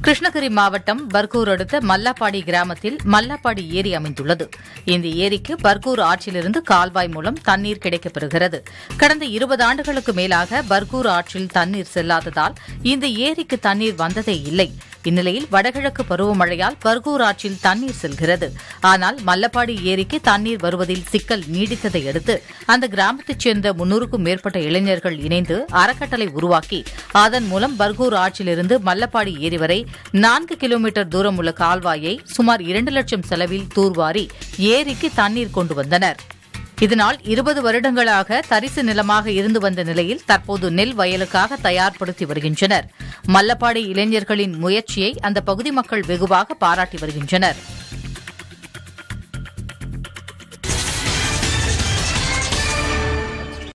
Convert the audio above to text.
கிருஷ்ணகிரி மாவட்டம் பர்கூர் அடுத்த மல்லாப்பாடி கிராமத்தில் மல்லாப்பாடி ஏரி அமைந்துள்ளது இந்த ஏரிக்கு பர்கூர் ஆற்றிலிருந்து கால்வாய் மூலம் தண்ணீர் கிடைக்கப்பெறுகிறது கடந்த இருபது ஆண்டுகளுக்கு மேலாக பர்கூர் ஆற்றில் தண்ணீர் செல்லாததால் இந்த ஏரிக்கு தண்ணீர் வந்ததே இல்லை இந்நிலையில் வடகிழக்கு பருவமழையால் பர்கூர் ஆற்றில் தண்ணீர் செல்கிறது ஆனால் மல்லப்பாடி ஏரிக்கு தண்ணீர் வருவதில் சிக்கல் நீடித்ததை அடுத்து அந்த கிராமத்தைச் சேர்ந்த முன்னூறுக்கும் மேற்பட்ட இளைஞர்கள் இணைந்து அறக்கட்டளை உருவாக்கி அதன் மூலம் பர்கூர் ஆற்றிலிருந்து மல்லப்பாடி ஏரி வரை நான்கு கிலோமீட்டர் தூரம் உள்ள கால்வாயை சுமார் இரண்டு லட்சம் செலவில் தூர்வாரி ஏரிக்கு தண்ணீர் கொண்டு வந்தனர் இதனால் இருபது வருடங்களாக தரிசு நிலமாக இருந்து வந்த நிலையில் தற்போது நெல் வயலுக்காக தயார்படுத்தி வருகின்றனர் மல்லப்பாடி இளைஞர்களின் முயற்சியை அந்த பகுதி மக்கள் வெகுவாக பாராட்டி வருகின்றனர்